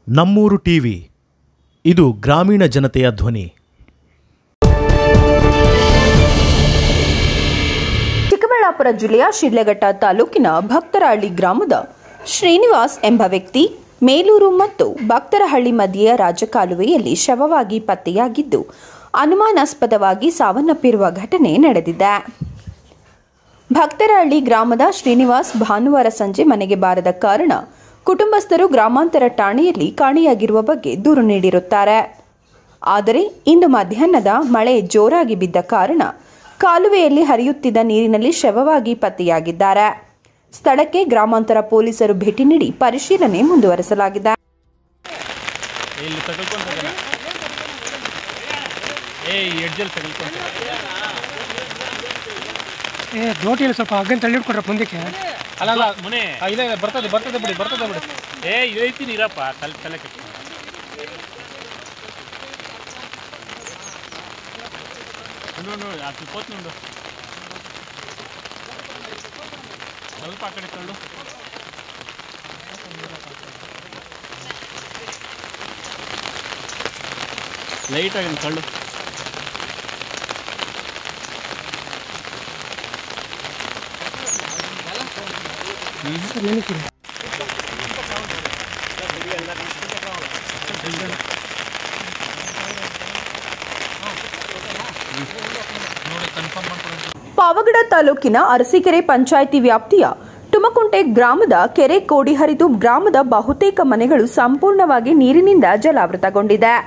ನಮ್ಮೂರು ಟಿವಿ ಇದು ಗ್ರಾಮೀಣ ಜನತೆಯ ಧ್ವನಿ ಚಿಕ್ಕಬಳ್ಳಾಪುರ ಜಿಲ್ಲೆಯ ಶಿಡ್ಲಘಟ್ಟ ತಾಲೂಕಿನ ಭಕ್ತರಹಳ್ಳಿ ಗ್ರಾಮದ ಶ್ರೀನಿವಾಸ್ ಎಂಬ ವ್ಯಕ್ತಿ ಮೇಲೂರು ಮತ್ತು ಭಕ್ತರಹಳ್ಳಿ ಮಧ್ಯೆಯ ರಾಜಕಾಲುವೆಯಲ್ಲಿ ಶವವಾಗಿ ಪತ್ತೆಯಾಗಿದ್ದು ಅನುಮಾನಾಸ್ಪದವಾಗಿ ಸಾವನ್ನಪ್ಪಿರುವ ಘಟನೆ ನಡೆದಿದೆ ಭಕ್ತರಹಳ್ಳಿ ಗ್ರಾಮದ ಶ್ರೀನಿವಾಸ್ ಭಾನುವಾರ ಸಂಜೆ ಮನೆಗೆ ಬಾರದ ಕಾರಣ ಕುಟುಂಬಸ್ಥರು ಗ್ರಾಮಾಂತರ ಠಾಣೆಯಲ್ಲಿ ಕಾಣೆಯಾಗಿರುವ ಬಗ್ಗೆ ದೂರು ನೀಡಿರುತ್ತಾರೆ ಆದರೆ ಇಂದು ಮಧ್ಯಾಹ್ನದ ಮಳೆ ಜೋರಾಗಿ ಬಿದ್ದ ಕಾರಣ ಕಾಲುವೆಯಲ್ಲಿ ಹರಿಯುತ್ತಿದ್ದ ನೀರಿನಲ್ಲಿ ಶವವಾಗಿ ಪತ್ತೆಯಾಗಿದ್ದಾರೆ ಸ್ಥಳಕ್ಕೆ ಗ್ರಾಮಾಂತರ ಪೊಲೀಸರು ಭೇಟಿ ನೀಡಿ ಪರಿಶೀಲನೆ ಮುಂದುವರೆಸಲಾಗಿದೆ ಇಲ್ಲಿ ತಗೊಳ್ಕೊಂತ ಏ ಎಡ್ಜಲ್ಲಿ ತಗೊಳ್ಕೊಂತ ಏ ದೋಟಿಯಲ್ಲಿ ಸ್ವಲ್ಪ ಹಗ್ಗನ್ ತಳ್ಳಿಡ್ಕೊಡ್ರ ಮುಂದಕ್ಕೆ ಅಲ್ಲ ಅಲ್ಲ ಮುನೆ ಇಲ್ಲ ಇಲ್ಲ ಬರ್ತದೆ ಬರ್ತದೆ ಬಿಡಿ ಬರ್ತದೆ ಬಿಡಿ ಏ ಇದೈತಿ ನೀರಪ್ಪ ತಲೆ ತಲೆ ಕೆಟ್ಟ ನೋಡು ಅದು ಕೋತ್ ನೋಡು ಸ್ವಲ್ಪ ಆ ಕಡೆ ತಳ್ಳು ಲೈಟಾಗಿ ತಳ್ಳು ಪಾವಗಡ ತಾಲೂಕಿನ ಅರಸೀಕೆರೆ ಪಂಚಾಯಿತಿ ವ್ಯಾಪ್ತಿಯ ತುಮಕುಂಟೆ ಗ್ರಾಮದ ಕೆರೆ ಕೋಡಿ ಹರಿದು ಗ್ರಾಮದ ಬಹುತೇಕ ಮನೆಗಳು ಸಂಪೂರ್ಣವಾಗಿ ನೀರಿನಿಂದ ಜಲಾವೃತಗೊಂಡಿದೆ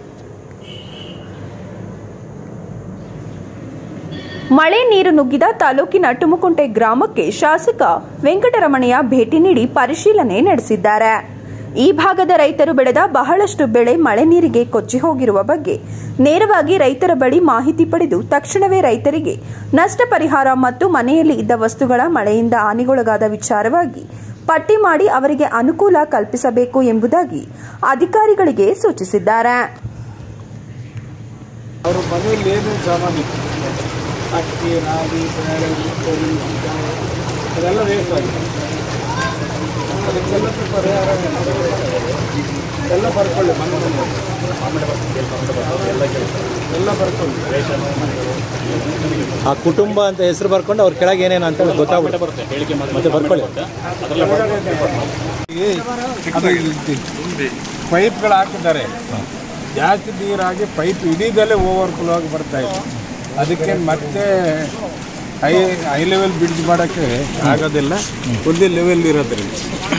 ಮಳೆ ನೀರು ನುಗ್ಗಿದ ತಾಲೂಕಿನ ತುಮಕುಂಟೆ ಗ್ರಾಮಕ್ಕೆ ಶಾಸಕ ವೆಂಕಟರಮಣಯ್ಯ ಭೇಟಿ ನೀಡಿ ಪರಿಶೀಲನೆ ನಡೆಸಿದ್ದಾರೆ ಈ ಭಾಗದ ರೈತರು ಬೆಳೆದ ಬಹಳಷ್ಟು ಬೆಳೆ ಮಳೆ ನೀರಿಗೆ ಕೊಚ್ಚಿ ಹೋಗಿರುವ ಬಗ್ಗೆ ನೇರವಾಗಿ ರೈತರ ಬಳಿ ಮಾಹಿತಿ ಪಡೆದು ತಕ್ಷಣವೇ ರೈತರಿಗೆ ನಷ್ಟ ಪರಿಹಾರ ಮತ್ತು ಮನೆಯಲ್ಲಿ ಇದ್ದ ವಸ್ತುಗಳ ಮಳೆಯಿಂದ ಹಾನಿಗೊಳಗಾದ ವಿಚಾರವಾಗಿ ಪಟ್ಟಿ ಮಾಡಿ ಅವರಿಗೆ ಅನುಕೂಲ ಕಲ್ಪಿಸಬೇಕು ಎಂಬುದಾಗಿ ಅಧಿಕಾರಿಗಳಿಗೆ ಸೂಚಿಸಿದ್ದಾರೆ ಅವ್ರ ಮನೆಯಲ್ಲಿ ಏನೇನು ಸಾಮಾನು ಇತ್ತು ಅಕ್ಕಿ ರಾಗಿ ಬೇಳೆ ಉಪ್ಪು ಅದೆಲ್ಲ ವೇಸ್ಟ್ ಆಗಿದೆ ಅದಕ್ಕೆಲ್ಲ ಪರಿಹಾರ ಎಲ್ಲ ಬರ್ಕೊಳ್ಳಿ ಮನೆ ಮನೆ ಎಲ್ಲ ಬರ್ಕೊಳ್ಳಿ ಆ ಕುಟುಂಬ ಅಂತ ಹೆಸರು ಬರ್ಕೊಂಡು ಅವ್ರ ಕೆಳಗೆ ಏನೇನು ಅಂತ ಗೊತ್ತಾಗ್ಬಿಟ್ಟು ಬರುತ್ತೆ ಹೇಳಿಕೆ ಮತ್ತೆ ಬರ್ಕೊಳ್ಳಿ ಅದು ಪೈಪ್ಗಳು ಹಾಕಿದ್ದಾರೆ ಜಾಸ್ತಿ ನೀರಾಗಿ ಪೈಪ್ ಇಡೀದಲ್ಲೇ ಓವರ್ ಫ್ಲೋ ಆಗಿ ಬರ್ತಾ ಇದೆ ಅದಕ್ಕೆ ಮತ್ತೆ ಹೈ ಹೈ ಲೆವೆಲ್ ಬ್ರಿಡ್ಜ್ ಮಾಡೋಕ್ಕೆ ಆಗೋದಿಲ್ಲ ಒಂದೇ ಲೆವೆಲ್ ಇರೋದ್ರಿಂದ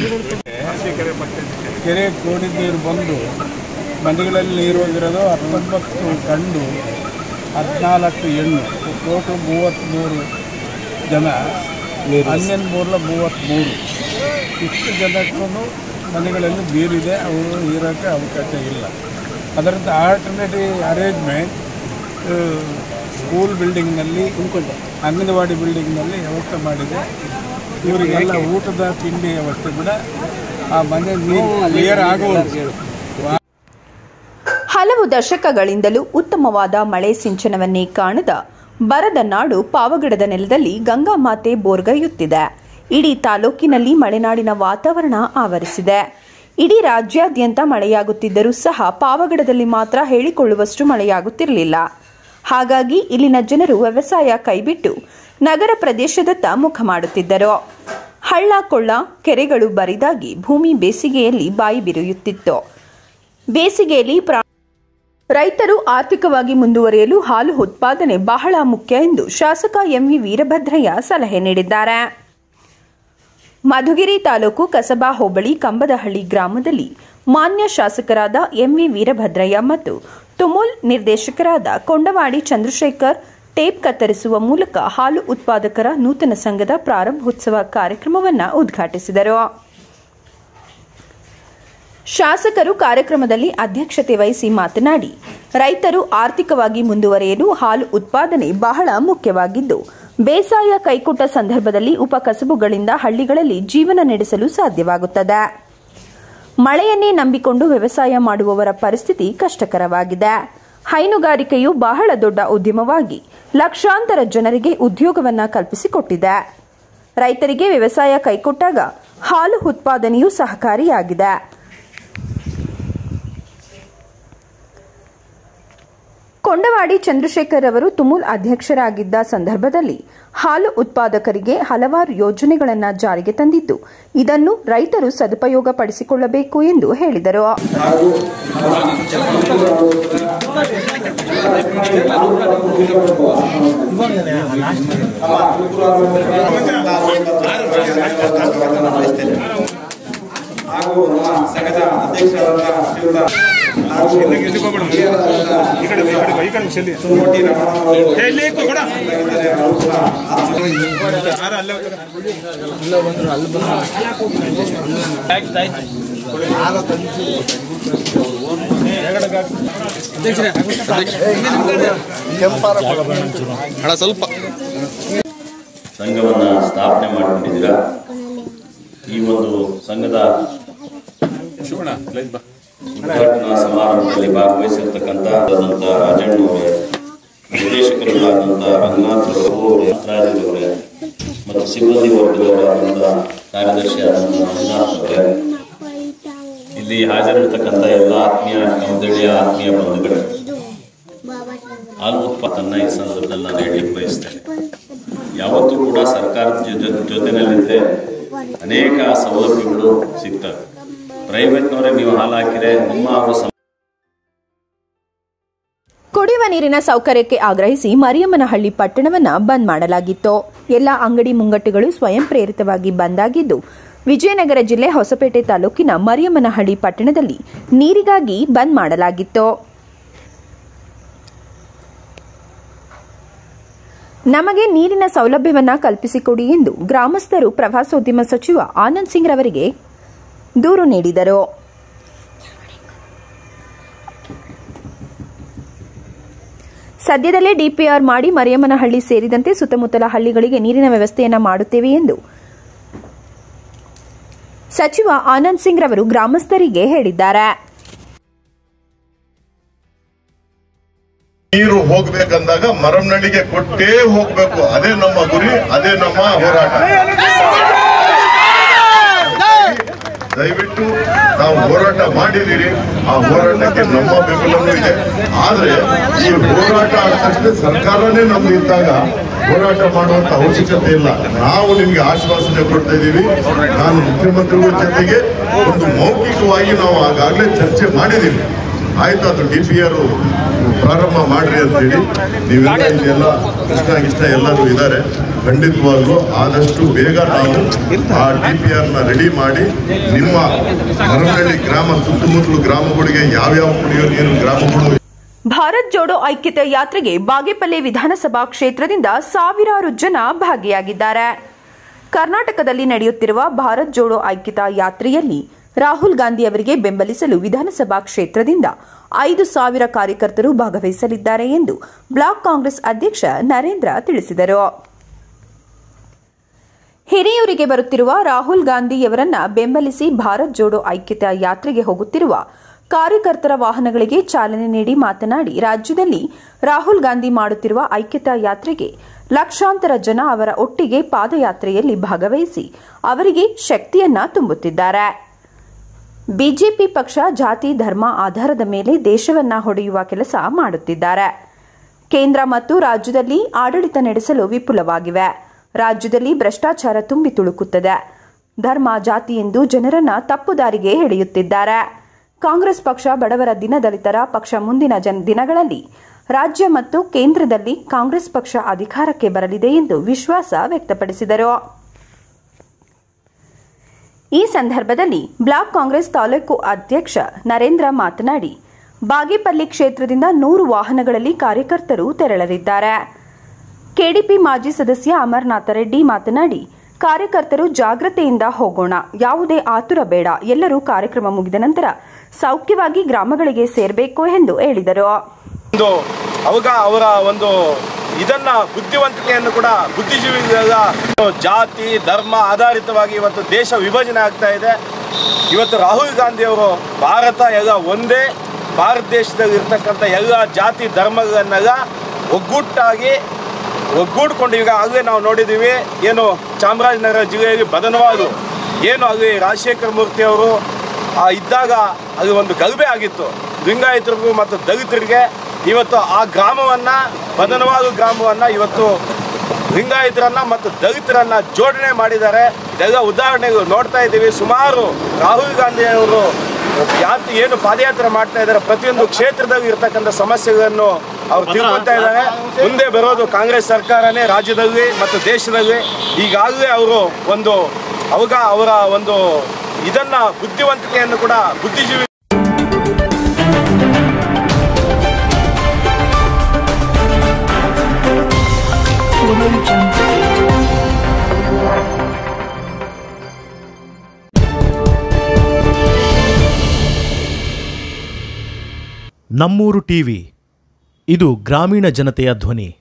ಕೆರೆ ಕೋಡಿ ನೀರು ಬಂದು ಮನೆಗಳಲ್ಲಿ ನೀರು ಹೋಗಿರೋದು ಹತ್ತೊಂಬತ್ತು ಗಂಡು ಹದಿನಾಲ್ಕು ಹೆಣ್ಣು ಟೋಟಲ್ ಮೂವತ್ತ್ಮೂರು ಜನ ಹನ್ನೊಂದು ಮೂರಲ ಮೂವತ್ತ್ಮೂರು ಇಷ್ಟು ಜನಕ್ಕೂ ಮನೆಗಳಲ್ಲಿ ನೀರಿದೆ ಅವರು ಇರೋಕ್ಕೆ ಅವಕಾಶ ಇಲ್ಲ ಅದರಂತೆ ಆಲ್ಟರ್ನೇಟಿವ್ ಅರೇಂಜ್ಮೆಂಟ್ ಸ್ಕೂಲ್ ಬಿಲ್ಡಿಂಗ್ನಲ್ಲಿ ಅಂಗನವಾಡಿ ಬಿಲ್ಡಿಂಗ್ನಲ್ಲಿ ವ್ಯವಸ್ಥೆ ಮಾಡಿದೆ ಇವರಿಗೆಲ್ಲ ಊಟದ ತಿಂಡಿ ವ್ಯವಸ್ಥೆ ಕೂಡ ಆ ಮನೆ ನೀರು ಕ್ಲಿಯರ್ ಆಗುವುದು ಹಲವು ದಶಕಗಳಿಂದಲೂ ಉತ್ತಮವಾದ ಮಳೆ ಸಿಂಚನವನ್ನೇ ಕಾಣದ ಬರದ ನಾಡು ಪಾವಗಡದ ನೆಲದಲ್ಲಿ ಗಂಗಾ ಮಾತೆ ಬೋರ್ಗೈಯುತ್ತಿದೆ ಇಡೀ ತಾಲೂಕಿನಲ್ಲಿ ಮಲೆನಾಡಿನ ವಾತಾವರಣ ಆವರಿಸಿದೆ ಇಡೀ ರಾಜ್ಯಾದ್ಯಂತ ಮಳೆಯಾಗುತ್ತಿದ್ದರೂ ಸಹ ಪಾವಗಡದಲ್ಲಿ ಮಾತ್ರ ಹೇಳಿಕೊಳ್ಳುವಷ್ಟು ಮಳೆಯಾಗುತ್ತಿರಲಿಲ್ಲ ಹಾಗಾಗಿ ಇಲ್ಲಿನ ಜನರು ವ್ಯವಸಾಯ ಕೈಬಿಟ್ಟು ನಗರ ಪ್ರದೇಶದತ್ತ ಮುಖ ಮಾಡುತ್ತಿದ್ದರು ಹಳ್ಳ ಕೊಳ್ಳ ಕೆರೆಗಳು ಬರಿದಾಗಿ ಭೂಮಿ ಬೇಸಿಗೆಯಲ್ಲಿ ಬಾಯಿ ಬಿರಿಯುತ್ತಿತ್ತು ಬೇಸಿಗೆಯಲ್ಲಿ ಪ್ರಾ ರೈತರು ಆರ್ಥಿಕವಾಗಿ ಮುಂದುವರಿಯಲು ಹಾಲು ಉತ್ಪಾದನೆ ಬಹಳ ಮುಖ್ಯ ಎಂದು ಶಾಸಕ ಎಂವಿ ವೀರಭದ್ರಯ್ಯ ಸಲಹೆ ನೀಡಿದ್ದಾರೆ ಮಧುಗಿರಿ ತಾಲೂಕು ಕಸಬಾ ಹೋಬಳಿ ಕಂಬದಹಳ್ಳಿ ಗ್ರಾಮದಲ್ಲಿ ಮಾನ್ಯ ಶಾಸಕರಾದ ಎಂವಿ ವೀರಭದ್ರಯ್ಯ ಮತ್ತು ತುಮುಲ್ ನಿರ್ದೇಶಕರಾದ ಕೊಂಡವಾಡಿ ಚಂದ್ರಶೇಖರ್ ಟೇಪ್ ಕತ್ತರಿಸುವ ಮೂಲಕ ಹಾಲು ಉತ್ಪಾದಕರ ನೂತನ ಸಂಘದ ಪ್ರಾರಂಭೋತ್ಸವ ಕಾರ್ಯಕ್ರಮವನ್ನು ಉದ್ಘಾಟಿಸಿದರು ಶಾಸಕರು ಕಾರ್ಯಕ್ರಮದಲ್ಲಿ ಅಧ್ಯಕ್ಷತೆ ವಹಿಸಿ ಮಾತನಾಡಿ ರೈತರು ಆರ್ಥಿಕವಾಗಿ ಮುಂದುವರಿಯಲು ಹಾಲು ಉತ್ಪಾದನೆ ಬಹಳ ಮುಖ್ಯವಾಗಿದ್ದು ಬೇಸಾಯ ಕೈಕೊಟ್ಟ ಸಂದರ್ಭದಲ್ಲಿ ಉಪಕಸಬುಗಳಿಂದ ಹಳ್ಳಿಗಳಲ್ಲಿ ಜೀವನ ನಡೆಸಲು ಸಾಧ್ಯವಾಗುತ್ತದೆ ಮಳೆಯನ್ನೇ ನಂಬಿಕೊಂಡು ವ್ಯವಸಾಯ ಮಾಡುವವರ ಪರಿಸ್ಥಿತಿ ಕಷ್ಟಕರವಾಗಿದೆ ಹೈನುಗಾರಿಕೆಯು ಬಹಳ ದೊಡ್ಡ ಉದ್ಯಮವಾಗಿ ಲಕ್ಷಾಂತರ ಜನರಿಗೆ ಉದ್ಯೋಗವನ್ನ ಕಲ್ಪಿಸಿಕೊಟ್ಟಿದೆ ರೈತರಿಗೆ ವ್ಯವಸಾಯ ಕೈಕೊಟ್ಟಾಗ ಹಾಲು ಉತ್ಪಾದನೆಯೂ ಸಹಕಾರಿಯಾಗಿದೆ ಕೊಂಡವಾಡಿ ಚಂದ್ರಶೇಖರ್ ಅವರು ತುಮುಲ್ ಅಧ್ಯಕ್ಷರಾಗಿದ್ದ ಸಂದರ್ಭದಲ್ಲಿ ಹಾಲು ಉತ್ಪಾದಕರಿಗೆ ಹಲವಾರು ಯೋಜನೆಗಳನ್ನು ಜಾರಿಗೆ ತಂದಿದ್ದು ಇದನ್ನು ರೈತರು ಸದುಪಯೋಗ ಪಡಿಸಿಕೊಳ್ಳಬೇಕು ಎಂದು ಹೇಳಿದರು ಹಾಗೂ ನಮ್ಮ ಸಂಘದ ಅಧ್ಯಕ್ಷರಾದ ಶ್ರೀಯುತ ಕೋಟಿ ಸಂಘವನ್ನು ಸ್ಥಾಪನೆ ಮಾಡಿಕೊಂಡಿದ್ದೀರಾ ಈ ಒಂದು ಸಂಘದ ಉದ್ಘಾಟನಾ ಸಮಾರಂಭದಲ್ಲಿ ಭಾಗವಹಿಸಿರ್ತಕ್ಕಂಥ ರಾಜಣ್ಣ ಅವರೇ ನಿರ್ದೇಶಕರುಗಳಾದಂಥ ರಂಗನಾಥ್ ಅವರೇ ಅವರೇ ಮತ್ತು ಸಿಬ್ಬಂದಿ ವರ್ಗದವರಾದಂಥ ಕಾರ್ಯದರ್ಶಿಯಾದಂಥ ಮಂಜುನಾಥ್ ಅವರೇ ಇಲ್ಲಿ ಹಾಜರಿರ್ತಕ್ಕಂಥ ಎಲ್ಲ ಆತ್ಮೀಯ ಕಮದಳ್ಳಿಯ ಆತ್ಮೀಯ ಬಂಧುಗಳೇ ಹಾಲು ಉತ್ಪಾದನ್ನ ಈ ಸಂದರ್ಭದಲ್ಲಿ ನಾನು ಹೇಳಲಿಕ್ಕೆ ಬಯಸ್ತೇನೆ ಯಾವತ್ತೂ ಕೂಡ ಸರ್ಕಾರದ ಜೊತೆ ಜೊತೆನಲ್ಲಿದ್ದರೆ ಅನೇಕ ಸೌಲಭ್ಯಗಳು ಸಿಗ್ತವೆ ಪ್ರೈವೇಟ್ನವರೇ ನೀವು ಹಾಲು ಹಾಕಿದ್ರೆ ನಿಮ್ಮ ಹಾಗೂ ಸಮ ಕುಡಿಯುವ ನೀರಿನ ಸೌಕರ್ಯಕ್ಕೆ ಆಗ್ರಹಿಸಿ ಮರಿಯಮ್ಮನಹಳ್ಳಿ ಪಟ್ಟಣವನ್ನ ಬಂದ್ ಮಾಡಲಾಗಿತ್ತು ಎಲ್ಲ ಅಂಗಡಿ ಮುಂಗಟ್ಟುಗಳು ಸ್ವಯಂ ಪ್ರೇರಿತವಾಗಿ ಬಂದ್ ಆಗಿದ್ದು ವಿಜಯನಗರ ಜಿಲ್ಲೆ ಹೊಸಪೇಟೆ ತಾಲೂಕಿನ ಮರಿಯಮ್ಮನಹಳ್ಳಿ ಪಟ್ಟಣದಲ್ಲಿ ನೀರಿಗಾಗಿ ಬಂದ್ ಮಾಡಲಾಗಿತ್ತು ನಮಗೆ ನೀರಿನ ಸೌಲಭ್ಯವನ್ನ ಕಲ್ಪಿಸಿಕೊಡಿ ಎಂದು ಗ್ರಾಮಸ್ಥರು ಪ್ರವಾಸೋದ್ಯಮ ಸಚಿವ ಆನಂದ್ ಸಿಂಗ್ ರವರಿಗೆ ದೂರು ನೀಡಿದರು ಸದ್ಯದಲ್ಲೇ ಡಿಪಿಆರ್ ಮಾಡಿ ಮರಿಯಮ್ಮನಹಳ್ಳಿ ಸೇರಿದಂತೆ ಸುತ್ತಮುತ್ತಲ ಹಳ್ಳಿಗಳಿಗೆ ನೀರಿನ ವ್ಯವಸ್ಥೆಯನ್ನ ಮಾಡುತ್ತೇವೆ ಎಂದು ಸಚಿವ ಆನಂದ್ ಸಿಂಗ್ ರವರು ಗ್ರಾಮಸ್ಥರಿಗೆ ಹೇಳಿದ್ದಾರೆ ನೀರು ಹೋಗ್ಬೇಕಂದಾಗ ಮರಮ್ನಳ್ಳಿಗೆ ಕೊಟ್ಟೇ ಹೋಗ್ಬೇಕು ಅದೇ ನಮ್ಮ ಗುರಿ ಅದೇ ನಮ್ಮ ಹೋರಾಟ ದಯವಿಟ್ಟು ನಾವು ಹೋರಾಟ ಮಾಡಿದ್ದೀರಿ ಆ ಹೋರಾಟಕ್ಕೆ ನಮ್ಮ ಬೆಂಬಲವೂ ಇದೆ ಆದ್ರೆ ಈ ಹೋರಾಟ ಆದ ತಕ್ಷಣ ಸರ್ಕಾರನೇ ನಮ್ದು ಇದ್ದಾಗ ಹೋರಾಟ ಮಾಡುವಂತ ಅವಶ್ಯಕತೆ ಇಲ್ಲ ನಾವು ನಿಮ್ಗೆ ಆಶ್ವಾಸನೆ ಕೊಡ್ತಾ ಇದ್ದೀವಿ ನಾನು ಮುಖ್ಯಮಂತ್ರಿಗಳ ಜೊತೆಗೆ ಒಂದು ಮೌಖಿಕವಾಗಿ ನಾವು ಆಗಾಗಲೇ ಚರ್ಚೆ ಮಾಡಿದ್ದೀವಿ ಆಯ್ತು ಅದು ಡಿ ಪಿ ಆರ್ ಪ್ರಾರಂಭ ಮಾಡ್ರಿ ಅಂತೇಳಿ ನೀವೆಲ್ಲ ಇಲ್ಲೆಲ್ಲ ಕೃಷ್ಣ ಗಿಷ್ಟ ಎಲ್ಲರೂ ಇದ್ದಾರೆ ಖಂಡಿತವಾಗ್ಲೂ ಆದಷ್ಟು ಬೇಗ ನಾವು ಆ ಡಿ ಪಿ ಆರ್ ನ ರೆಡಿ ಮಾಡಿ ನಿಮ್ಮ ಮರಮನಹಳ್ಳಿ ಗ್ರಾಮ ಸುತ್ತಮುತ್ತಲು ಗ್ರಾಮಗಳಿಗೆ ಯಾವ್ಯಾವ ಕುಡಿಯೋ ನೀರು ಗ್ರಾಮಗಳು ಭಾರತ್ ಜೋಡೋ ಐಕ್ಯತೆ ಯಾತ್ರೆಗೆ ಬಾಗೇಪಲ್ಲಿ ವಿಧಾನಸಭಾ ಕ್ಷೇತ್ರದಿಂದ ಸಾವಿರಾರು ಜನ ಭಾಗಿಯಾಗಿದ್ದಾರೆ ಕರ್ನಾಟಕದಲ್ಲಿ ನಡೆಯುತ್ತಿರುವ ಭಾರತ್ ಜೋಡೋ ಐಕ್ಯತಾ ಯಾತ್ರೆಯಲ್ಲಿ ರಾಹುಲ್ ಗಾಂಧಿ ಅವರಿಗೆ ಬೆಂಬಲಿಸಲು ವಿಧಾನಸಭಾ ಕ್ಷೇತ್ರದಿಂದ ಐದು ಸಾವಿರ ಕಾರ್ಯಕರ್ತರು ಭಾಗವಹಿಸಲಿದ್ದಾರೆ ಎಂದು ಬ್ಲಾಕ್ ಕಾಂಗ್ರೆಸ್ ಅಧ್ಯಕ್ಷ ನರೇಂದ್ರ ತಿಳಿಸಿದರು ಹಿರಿಯೂರಿಗೆ ಬರುತ್ತಿರುವ ರಾಹುಲ್ ಗಾಂಧಿಯವರನ್ನ ಬೆಂಬಲಿಸಿ ಭಾರತ್ ಜೋಡೋ ಐಕ್ಯತಾ ಯಾತ್ರೆಗೆ ಹೋಗುತ್ತಿರುವ ಕಾರ್ಯಕರ್ತರ ವಾಹನಗಳಿಗೆ ಚಾಲನೆ ನೀಡಿ ಮಾತನಾಡಿ ರಾಜ್ಯದಲ್ಲಿ ರಾಹುಲ್ ಗಾಂಧಿ ಮಾಡುತ್ತಿರುವ ಐಕ್ಯತಾ ಯಾತ್ರೆಗೆ ಲಕ್ಷಾಂತರ ಜನ ಅವರ ಒಟ್ಟಿಗೆ ಪಾದಯಾತ್ರೆಯಲ್ಲಿ ಭಾಗವಹಿಸಿ ಅವರಿಗೆ ಶಕ್ತಿಯನ್ನ ತುಂಬುತ್ತಿದ್ದಾರೆ ಬಿಜೆಪಿ ಪಕ್ಷ ಜಾತಿ ಧರ್ಮ ಆಧಾರದ ಮೇಲೆ ದೇಶವನ್ನ ಹೊಡೆಯುವ ಕೆಲಸ ಮಾಡುತ್ತಿದ್ದಾರೆ ಕೇಂದ್ರ ಮತ್ತು ರಾಜ್ಯದಲ್ಲಿ ಆಡಳಿತ ನಡೆಸಲು ವಿಪುಲವಾಗಿವೆ ರಾಜ್ಯದಲ್ಲಿ ಭ್ರಷ್ಟಾಚಾರ ತುಂಬಿ ತುಳುಕುತ್ತದೆ ಧರ್ಮ ಜಾತಿ ಎಂದು ಜನರನ್ನ ತಪ್ಪು ದಾರಿಗೆ ಎಳೆಯುತ್ತಿದ್ದಾರೆ ಕಾಂಗ್ರೆಸ್ ಪಕ್ಷ ಬಡವರ ದಿನದಲಿತರ ಪಕ್ಷ ಮುಂದಿನ ಜನ ದಿನಗಳಲ್ಲಿ ರಾಜ್ಯ ಮತ್ತು ಕೇಂದ್ರದಲ್ಲಿ ಕಾಂಗ್ರೆಸ್ ಪಕ್ಷ ಅಧಿಕಾರಕ್ಕೆ ಬರಲಿದೆ ಎಂದು ವಿಶ್ವಾಸ ವ್ಯಕ್ತಪಡಿಸಿದರು ಈ ಸಂದರ್ಭದಲ್ಲಿ ಬ್ಲಾಕ್ ಕಾಂಗ್ರೆಸ್ ತಾಲೂಕು ಅಧ್ಯಕ್ಷ ನರೇಂದ್ರ ಮಾತನಾಡಿ ಬಾಗೇಪಲ್ಲಿ ಕ್ಷೇತ್ರದಿಂದ ನೂರು ವಾಹನಗಳಲ್ಲಿ ಕಾರ್ಯಕರ್ತರು ತೆರಳಲಿದ್ದಾರೆ ಕೆಡಿಪಿ ಮಾಜಿ ಸದಸ್ಯ ಅಮರನಾಥ ರೆಡ್ಡಿ ಮಾತನಾಡಿ ಕಾರ್ಯಕರ್ತರು ಜಾಗ್ರತೆಯಿಂದ ಹೋಗೋಣ ಯಾವುದೇ ಆತುರ ಬೇಡ ಎಲ್ಲರೂ ಕಾರ್ಯಕ್ರಮ ಮುಗಿದ ನಂತರ ಸೌಖ್ಯವಾಗಿ ಗ್ರಾಮಗಳಿಗೆ ಸೇರಬೇಕು ಎಂದು ಹೇಳಿದರು ಒಂದು ಅವಾಗ ಅವರ ಒಂದು ಇದನ್ನ ಬುದ್ಧಿವಂತಿಕೆಯನ್ನು ಕೂಡ ಬುದ್ಧಿಜೀವಿಗಳ ಜಾತಿ ಧರ್ಮ ಆಧಾರಿತವಾಗಿ ಇವತ್ತು ದೇಶ ವಿಭಜನೆ ಆಗ್ತಾ ಇದೆ ಇವತ್ತು ರಾಹುಲ್ ಗಾಂಧಿ ಅವರು ಭಾರತ ಎಲ್ಲ ಒಂದೇ ಭಾರತ ದೇಶದಲ್ಲಿ ಇರ್ತಕ್ಕಂಥ ಎಲ್ಲ ಜಾತಿ ಧರ್ಮಗಳನ್ನೆಲ್ಲ ಒಗ್ಗೂಟ್ಟಾಗಿ ಒಗ್ಗೂಡ್ಕೊಂಡು ಈಗ ಆಗಲೇ ನಾವು ನೋಡಿದ್ದೀವಿ ಏನು ಚಾಮರಾಜನಗರ ಜಿಲ್ಲೆಯಲ್ಲಿ ಬದನವಾದು ಏನು ಅಲ್ಲಿ ರಾಜಶೇಖರ ಮೂರ್ತಿ ಅವರು ಆ, ಇದ್ದಾಗ ಅದು ಒಂದು ಗಲಭೆ ಆಗಿತ್ತು ಲಿಂಗಾಯತರಿಗೂ ಮತ್ತು ದಲಿತರಿಗೆ ಇವತ್ತು ಆ ಗ್ರಾಮವನ್ನು ಬದನವಾದ ಗ್ರಾಮವನ್ನು ಇವತ್ತು ಲಿಂಗಾಯತರನ್ನ ಮತ್ತು ದಲಿತರನ್ನ ಜೋಡಣೆ ಮಾಡಿದ್ದಾರೆ ಇದೆಲ್ಲ ಉದಾಹರಣೆಗಳು ನೋಡ್ತಾ ಇದ್ದೀವಿ ಸುಮಾರು ರಾಹುಲ್ ಗಾಂಧಿ ಅವರು ಯಾತ್ರೆ ಏನು ಪಾದಯಾತ್ರೆ ಮಾಡ್ತಾ ಇದ್ದಾರೆ ಪ್ರತಿಯೊಂದು ಕ್ಷೇತ್ರದಲ್ಲಿ ಇರ್ತಕ್ಕಂಥ ಸಮಸ್ಯೆಗಳನ್ನು ಅವ್ರು ತಿಳ್ಕೊತಾ ಇದ್ದಾರೆ ಮುಂದೆ ಬರೋದು ಕಾಂಗ್ರೆಸ್ ಸರ್ಕಾರನೇ ರಾಜ್ಯದಲ್ಲಿ ಮತ್ತು ದೇಶದಲ್ಲಿ ಈಗಾಗಲೇ ಅವರು ಒಂದು ಅವಾಗ ಅವರ ಒಂದು ಇದನ್ನ ಬುದ್ಧಿವಂತಿಕೆಯನ್ನು ಕೂಡ ಬುದ್ಧಿಜೀವಿ ನಮ್ಮೂರು ಟಿವಿ ಇದು ಗ್ರಾಮೀಣ ಜನತೆಯ ಧ್ವನಿ